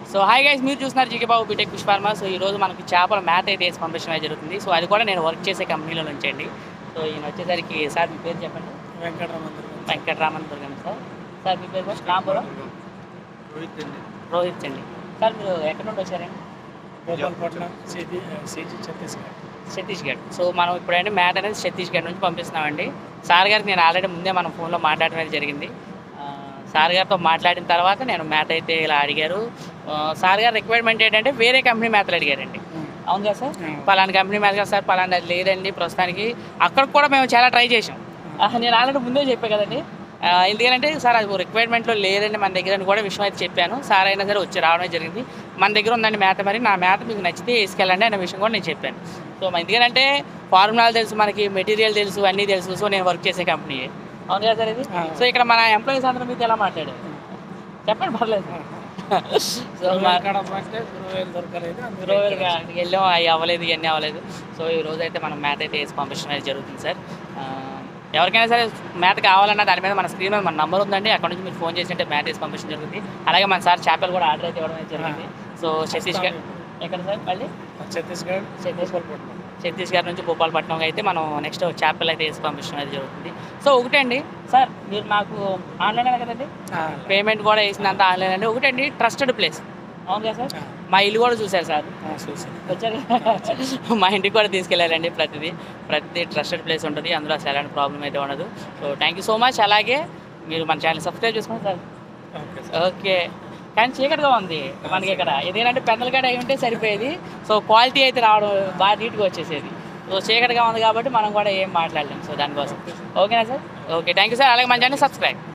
So hi guys మీరు చూస్తున్నారు GK Babu BTech fish pharma so ఈ రోజు మనకి చేపల మ్యాథ్ అయితే వేసి పంపించడం జరుగుతుంది సో అది కూడా నేను వర్క్ చేసే కంపెనీలో నుంచండి సో ఈయన వచ్చేసరికి సార్ మీ పేరు చెప్పండి వెంకటరమణ వెంకటరామన్ దుర్గం సార్ సార్ మీ పేరు సార్ రాంపురం రోహిత్ అండి రోహిత్ అండి సార్ మీరు ఎక్కడ నుండి వచ్చారండి Gopalapatnam city city Chhattisgarh Chhattisgarh so మనం ఇప్పుడైతే మ్యాట్ అనేది ఛత్తీస్గఢ్ నుంచి పంపిస్తున్నామండి సార్ గారికి నేను ఆల్రెడీ ముందే మన ఫోన్లో మాట్లాడడం అనేది జరిగింది ఆ, సార్ గారితో మాట్లాడిన తర్వాత నేను మ్యాథ్ అయితే ఇలా అడిగారు ఆ, సార్ గారు రిక్వైర్మెంట్ ఏంటంటే వేరే కంపెనీ మ్యాథ్లు అడిగారండి అవును కదా సార్ పలానా కంపెనీ మ్యాథ్ కదా సార్ పలానా అది లేదండి ప్రస్తుతానికి అక్కడ కూడా మేము చాలా ట్రై చేసాం ఆ, నేను ఆల్రెడీ ముందే చెప్పాను కదండి ఆ, ఎందుకంటే సార్ అది రిక్వైర్మెంట్లో లేదండి మన దగ్గర అని కూడా విషయం అయితే చెప్పాను సార్ అయినా సరే వచ్చి రావడం జరిగింది మన దగ్గర ఉందండి మ్యాథ్ మరి నా మ్యాథ్ మీకు నచ్చితే వేసుకెళ్ళండి అనే విషయం కూడా నేను చెప్పాను సో మన ఎందుకంటే ఫార్ములాలు తెలుసు మనకి మెటీరియల్ తెలుసు అన్నీ తెలుసు సో నేను వర్క్ చేసే కంపెనీ అవును కదా సార్ ఇది ఆ. సో ఇక్కడ మన ఎంప్లాయీస్ అందరూ మీతో ఎలా మాట్లాడారు చెప్పండి పర్లేదు సో మా కడప అంటే గురువేలు దొరకలేదు అందుకే రోజులుగా అక్కడికి వెళ్ళాం అవి అవ్వలేదు ఇవన్నీ అవ్వలేదు సో ఈ రోజు అయితే మనం మ్యాథ్ అయితే వేసి పంపించడం అయితే జరుగుతుంది సార్ ఆ, ఎవరికైనా సరే మ్యాథ్ కావాలన్నా దాని మీద మన స్క్రీన్ మీద మన నంబర్ ఉందండి అక్కడ నుంచి మీరు ఫోన్ చేసి మ్యాథ్ వేసి పంపించడం జరుగుతుంది అలాగే మన సార్ చేపలు కూడా ఆర్డర్ అయితే ఇవ్వడం అయితే జరిగింది సో ఛత్తీస్గఢ్ ఎక్కడ సార్ మళ్ళీ ఛత్తీస్గఢ్ ఛత్తీస్గఢ్ గోపాలపట్నం ఛత్తీస్గఢ్ నుంచి భోపాలపట్నం అయితే మనం నెక్స్ట్ చేపలు అయితే వేసి పంపించడం అయితే జరుగుతుంది సో ఒకటే అండి సార్ మీరు మాకు ఆన్లైన్ కదండి పేమెంట్ కూడా వేసిందంతా ఆన్లైన్ అండి ఒకటండి ట్రస్టెడ్ ప్లేస్ అవును కదా సార్ మా ఇల్లు కూడా చూశారు సార్ చూసి వచ్చారు మా ఇంటికి కూడా తీసుకెళ్ళారండి ప్రతిదీ ప్రతి ట్రస్టెడ్ ప్లేస్ ఉంటుంది అందులో అసలు ఎలాంటి ప్రాబ్లం అయితే ఉండదు so thank you so much అలాగే మీరు మన ఛానల్ సబ్స్క్రైబ్ చేసుకోండి సార్ ఓకే సార్ ఓకే కానీ చీకటిగా ఉంది మనకి ఇక్కడ ఇదేంటంటే పెద్దల కాడ అయి ఉంటే సరిపోయేది సో క్వాలిటీ అయితే రావడం బాగా నీట్గా వచ్చేసేది సో చీకటిగా ఉంది కాబట్టి మనం కూడా ఏం మాట్లాడలేం సో దానికోసం ఓకేనా sir okay thank you sir అలాగే మన ఛానల్ సబ్స్క్రైబ్